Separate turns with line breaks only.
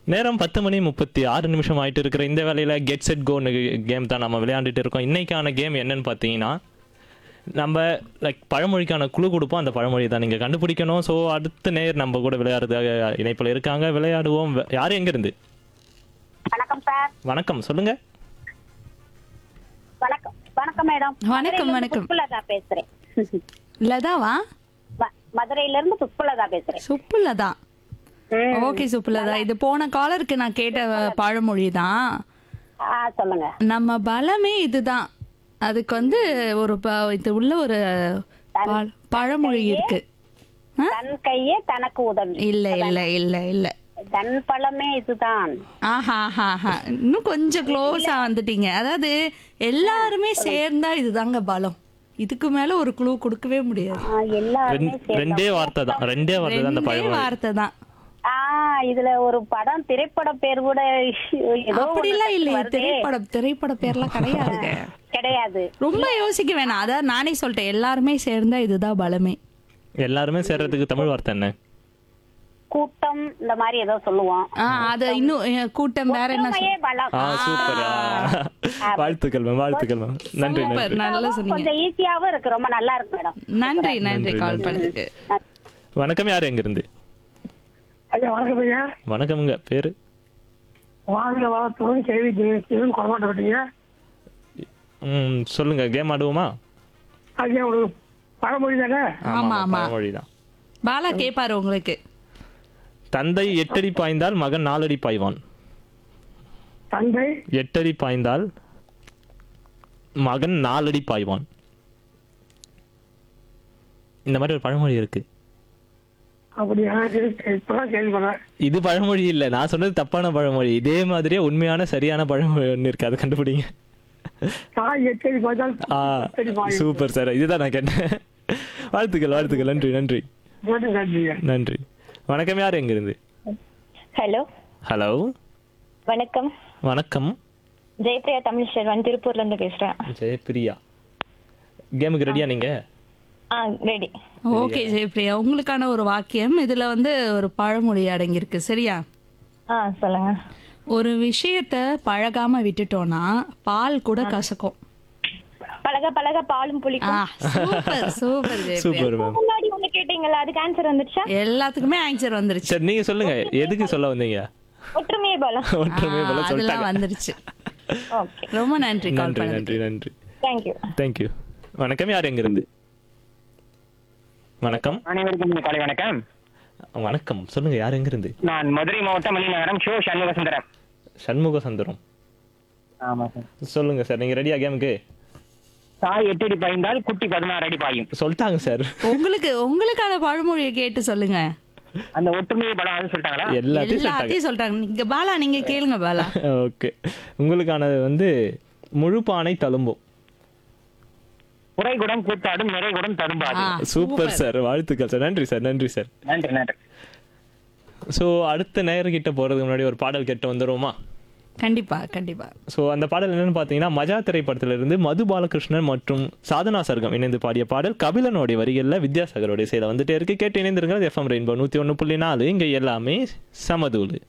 நேரம் பத்து மணி முப்பத்தி ஆறு நிமிஷம் ஆயிட்டு இருக்கிற இந்த வேலையில் கெட் செட் கோ கேம் தான் நம்ம விளையாண்டுட்டு இருக்கோம் இன்னைக்கான கேம் என்னன்னு பார்த்தீங்கன்னா நம்ம லைக் பழமொழிக்கான குழு கொடுப்போம் அந்த பழமொழி தான் நீங்கள் கண்டுபிடிக்கணும் ஸோ அடுத்த நேர் நம்ம கூட விளையாடுறதுக்காக இணைப்பில் இருக்காங்க விளையாடுவோம் வே- யார் எங்கேருந்து
வணக்கம் சார்
வணக்கம் சொல்லுங்க
வணக்கம் வணக்கம் மேடம்
வணக்கம், வணக்கம்.
புஷ்பலதா பேசுறேன்
லதாவா
ம- மதுரையில இருந்து புஷ்பலதா பேசுறேன்
சுப்புலதா ஓகே சுப்புலதா இது போன காலருக்கு நான் கேட்ட பழமொழி தான்
ஆ சொல்லுங்க
நம்ம பலமே இதுதான் அதுக்கு வந்து ஒரு ப- இது உள்ள ஒரு பழ- பழமொழி இருக்கு ஆ?
தன் கையே தனக்கு உதவி
இல்ல இல்ல இல்ல இல்ல
தன் பழமே இதுதான்
ஆஹா ஆஹா ஆஹா இன்னும் கொஞ்சம் க்ளோஸா வந்துட்டீங்க அதாவது எல்லாருமே சேர்ந்தா இதுதாங்க பலம் இதுக்கு மேல ஒரு குழு கொடுக்கவே முடியாது
ஆ, எல்லாருமே
ரெண்- ரெண்டே வார்த்தை தான் ரெண்டே வார்த்தை தான் அந்த
ரெண்டே
பழமொழி
வார்த்தை தான்
ஆ இதுல ஒரு படம் திரைப்பட பேர் கூட ஏதோ
அப்படிலாம்
ஒண்ணு
இல்லையே
வருதே.
திரைப்படம் திரைப்பட பேர்லாம் கிடையாதுங்க
கிடையாது
ரொம்ப யோசிக்க வேணாம் அதான் நானே சொல்லிட்டேன் எல்லாருமே சேர்ந்தா இதுதான் பலமே
எல்லாருமே சேர்றதுக்கு தமிழ் வார்த்தை என்ன
கூட்டம் இந்த மாதிரி ஏதோ சொல்லுவோம்
ஆ அத இன்னும் அஹ், கூட்டம் வேற என்ன
ஒற்றுமையே பலம்
ஆ சூப்பர் வாழ்த்துக்கள் மேம் வாழ்த்துக்கள் மேம் நன்றி
சூப்பர்
நன்றி
நல்லா சொன்னீங்க
கொஞ்சம் ஈஸியாவும் இருக்கு ரொம்ப நல்லா இருக்கு மேடம்
நன்றி நன்றி கால் பண்ணதுக்கு
வணக்கம் யார் எங்கிருந்து
ஐயா வணக்கம் ஐயா
வணக்கமுங்க பேரு
வாழ்க வளத்துடன் கேள்வி ஜெயிச்சியும் கொடமாட்டப்பட்டீங்க
ம் சொல்லுங்க கேம் ஆடுவோமா
ஐயா ஒரு பழமொழி தானே
ஆமா, ஆமா.
பழமொழி தான்
பாலா கேப்பாரு உங்களுக்கு
தந்தை எட்டடி பாய்ந்தால் மகன் நாலடி பாய்வான்
தந்தை
எட்டடி பாய்ந்தால் மகன் நாலடி பாய்வான் இந்த மாதிரி ஒரு பழமொழி இருக்கு
அப்படியா சரி, இப்பதான் கேள்விப்படுறேன்
இது பழமொழி இல்ல நான் சொன்னது தப்பான பழமொழி இதே மாதிரியே உண்மையான சரியான பழமொழி ஒன்று இருக்கு அதை கண்டுபிடிங்க
தாய் எச்சரி பார்த்தால்
ஆ
எச்சரி பாயும்
சூப்பர் சார் இதுதான் நான் கேட்டேன் வாழ்த்துக்கள் வாழ்த்துக்கள் நன்றி நன்றி
நன்றி நன்றிங்க
நன்றி வணக்கம் யார் எங்கிருந்து
ஹலோ
ஹலோ
வணக்கம்
வணக்கம்
ஜெயபிரியா தமிழ் செல்வன் திருப்பூர்ல இருந்து பேசுறேன்
ஜெயபிரியா கேமுக்கு ரெடியா நீங்க
ஆ ரெடி
ஓகே ஜெயபிரியா உங்களுக்கான ஒரு வாக்கியம் இதுல வந்து ஒரு பழமொழி அடங்கியிருக்கு சரியா
ஆ சொல்லுங்க
ஒரு விஷயத்த பழகாம விட்டுட்டோம்னா பால் கூட கசக்கும்
பழக பழக பாலும்
ஆ
புளிக்கும்
super super Jayapriya
super ma'am
முன்னாடி ஒண்ணு கேட்டீங்கல்ல அதுக்கு ஆன்சர் வந்துருச்சா
எல்லாத்துக்குமே ஆன்சர் வந்துருச்சு
சரி நீங்க சொல்லுங்க எதுக்கு சொல்ல வந்தீங்க
ஒற்றுமையே பலம்
ஒற்றுமை போல
ஆ, அதெல்லாம்
சொல்லிட்டாங்க
வந்துருச்சு
ஓகே
ரொம்ப நன்றி கால்
நன்றி
பண்ணதுக்கு
நன்றி நன்றி
தேங்க்யூ
தேங்க்யூ வணக்கம் யார் எங்கிருந்து வணக்கம்
அனைவருக்கும் காலை வணக்கம்
வணக்கம் சொல்லுங்க யார் எங்கிருந்து
நான் மதுரை மாவட்டம் மணிநகரம் ஷோ சண்முக சுந்தரம்
சண்முக சந்திரம்
ஆமா சார்
சொல்லுங்க சார் நீங்க ரெடியா கேமுக்கு
தாய் எட்டு அடி பாய்ந்தால் குட்டி பதினாறு அடி பாயும்
சொல்லிட்டாங்க சார்
உங்களுக்கு உங்களுக்கான பழமொழியை கேட்டு சொல்லுங்க
அந்த ஒற்றுமையை படம் அது சொல்லிட்டாங்களா
எல்லாத்தையும் சொல்லிட்டாங்க
எல்லாத்தையும் சொல்றாங்க நீங்க பாலா நீங்க கேளுங்க பாலா
ஓகே உங்களுக்கானது வந்து முழு பானை தழும்பும்
குறைகுடம் கூத்தாடும் நிறைகுடம் தரும்பாது
ஆ,
சூப்பர் சார் வாழ்த்துக்கள் சார் நன்றி சார் நன்றி சார்
நன்றி நன்றி
ஸோ அடுத்த நேரக்கிட்ட போகிறதுக்கு முன்னாடி ஒரு பாடல் கேட்டு வந்துருவோமா
கண்டிப்பா கண்டிப்பா
ஸோ அந்த பாடல் என்னன்னு பார்த்தீங்கன்னா மஜா திரைப்படத்திலிருந்து மது பாலகிருஷ்ணன் மற்றும் சாதனா சர்க்கம் இணைந்து பாடிய பாடல் கபிலனுடைய வரிகளில் வித்யாசாகரோடைய செயலை வந்துட்டே இருக்கு கேட்டு இணைந்திருக்கிறது எஃப்எம் ரெயின்போ நூற்றி ஒன்று புள்ளி நாலு இங்கே எல்லாமே சமதூளு